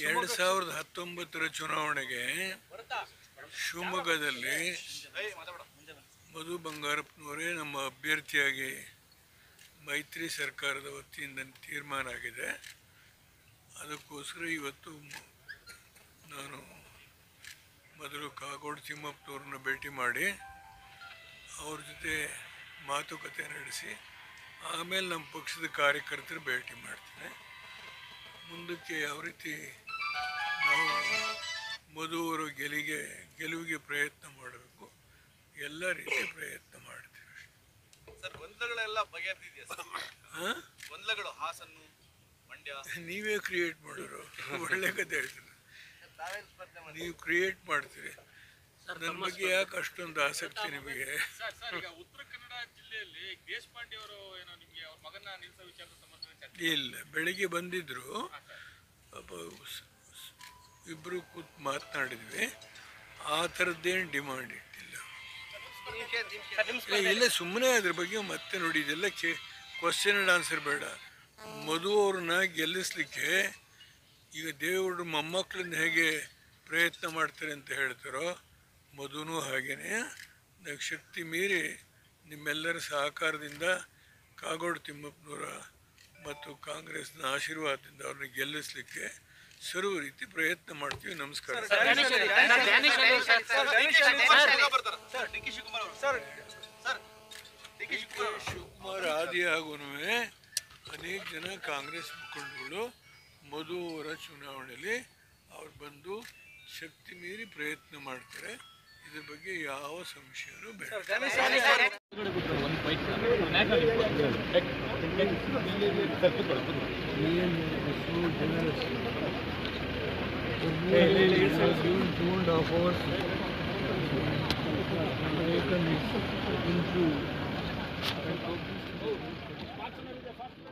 ಎರಡು ಸಾವಿರದ ಹತ್ತೊಂಬತ್ತರ ಚುನಾವಣೆಗೆ ಶಿವಮೊಗ್ಗದಲ್ಲಿ ಮಧು ಬಂಗಾರಪ್ಪನವರೇ ನಮ್ಮ ಅಭ್ಯರ್ಥಿಯಾಗಿ ಮೈತ್ರಿ ಸರ್ಕಾರದ ವತಿಯಿಂದ ತೀರ್ಮಾನ ಆಗಿದೆ ಅದಕ್ಕೋಸ್ಕರ ಇವತ್ತು ಮ- ನಾನು ಮೊದಲು ಕಾಗೋಡು ತಿಮ್ಮಪ್ಪನವ್ರನ್ನ ಭೇಟಿ ಮಾಡಿ ಅವ್ರ ಜೊತೆ ಮಾತುಕತೆ ನಡೆಸಿ ಆಮೇಲೆ ನಮ್ಮ ಪಕ್ಷದ ಕಾರ್ಯಕರ್ತರು ಭೇಟಿ ಮಾಡ್ತೇನೆ ಮುಂದಕ್ಕೆ ಯಾವ ರೀತಿ ನಾವು ಮಧುವರ ಗೆಲಿಗೆ ಗೆಲುವಿಗೆ ಪ್ರಯತ್ನ ಮಾಡಬೇಕು ಎಲ್ಲ ರೀತಿಯ ಪ್ರಯತ್ನ ಮಾಡ್ತೀವಿ ಸರ್ ಗೊಂದಲಗಳೆಲ್ಲ ಬಗೆಹರಿದಿದೆಯಾ ಸರ್ ಹಾಂ ಗೊಂದಲಗಳು ಹಾಸನ್ನು ಮಂಡ್ಯ ನೀವೇ ಕ್ರಿಯೇಟ್ ಮಾಡೋರು ಒಳ್ಳೆ ಕತೆ ಹೇಳ್ತೀರಿ ನೀವು ಕ್ರಿಯೇಟ್ ಮಾಡ್ತೀರಿ ನನ್ನ ಬಗ್ಗೆ ಯಾಕೆ ಅಷ್ಟೊಂದು ಆಸಕ್ತಿ ನಿಮಗೆ ಸರ್ ಸರ್ ಈಗ ಉತ್ತರ ಕನ್ನಡ ಜಿಲ್ಲೆಯಲ್ಲಿ ದೇಶಪಾಂಡೆ ಅವರು ಏನೋ ನಿಮಗೆ ಅವ್ರ ಮಗನ ನಿಲ್ಲಿಸೋ ವಿಚಾರದ ಸಂಬಂಧ ಚರ್ಚೆ ಇಲ್ಲ ಬೆಳಿಗ್ಗೆ ಬಂದಿದ್ರು ಪಾಪ ಸ್- ಸ್- ಇಬ್ರು ಕೂತ್ ಮಾತನಾಡಿದ್ವಿ ಆ ಥರದ್ದೇನು ಡಿಮಾಂಡ್ ಇಟ್ಟಿಲ್ಲ ಏ, ಇಲ್ಲ ಸುಮ್ಮನೆ ಅದ್ರ ಬಗ್ಗೆ ಮತ್ತೆ ನೋಡಿ ಇದೆಲ್ಲ ಕೇ ಕ್ವಶನ್ ಆ್ಯಂಡ್ ಆನ್ಸರ್ ಬೇಡ ಮಧು ಅವ್ರನ್ನ ಗೆಲ್ಲಿಸ್ಲಿಕ್ಕೆ ಈಗ ದೇವರು ಮೊಮ್ಮಕ್ಕಳನ್ನ ಹೇಗೆ ಪ್ರಯತ್ನ ಮಾಡ್ತಾರೆ ಅಂತ ಹೇಳ್ತಾರೋ ಮಧುನೂ ಹಾಗೇನೆ ಅದಕ್ಕೆ ಶಕ್ತಿ ಮೀರಿ ನಿಮ್ಮೆಲ್ಲರ ಸಹಕಾರದಿಂದ ಕಾಗೋಡು ತಿಮ್ಮಪ್ಪನವರ ಮತ್ತು ಕಾಂಗ್ರೆಸ್ನ ಆಶೀರ್ವಾದದಿಂದ ಅವ್ರನ್ನ ಗೆಲ್ಲಿಸ್ಲಿಕ್ಕೆ ಸರ್ವ ರೀತಿ ಪ್ರಯತ್ನ ಮಾಡ್ತೀವಿ ನಮಸ್ಕಾರ ಬರ್ತಾರೆ ಸರ್ ಡಿ ಕೆ ಶಿವಕುಮಾರ್ ಅವರು sir sir D K Shivakumar ಅವರು ಶಿವಕುಮಾರ್ ಆದಿಯಾಗೂ ಅನೇಕ ಜನ ಕಾಂಗ್ರೆಸ್ ಮುಖಂಡಗಳು ಮಧು ಅವರ ಚುನಾವಣೆಯಲ್ಲಿ ಅವ್ರು ಬಂದು ಶಕ್ತಿ ಮೀರಿ ಪ್ರಯತ್ನ ಮಾಡ್ತಾರೆ ಇದ್ರ ಬಗ್ಗೆ ಯಾವ ಸಂಶಯನೂ ಬೇಡ Improve.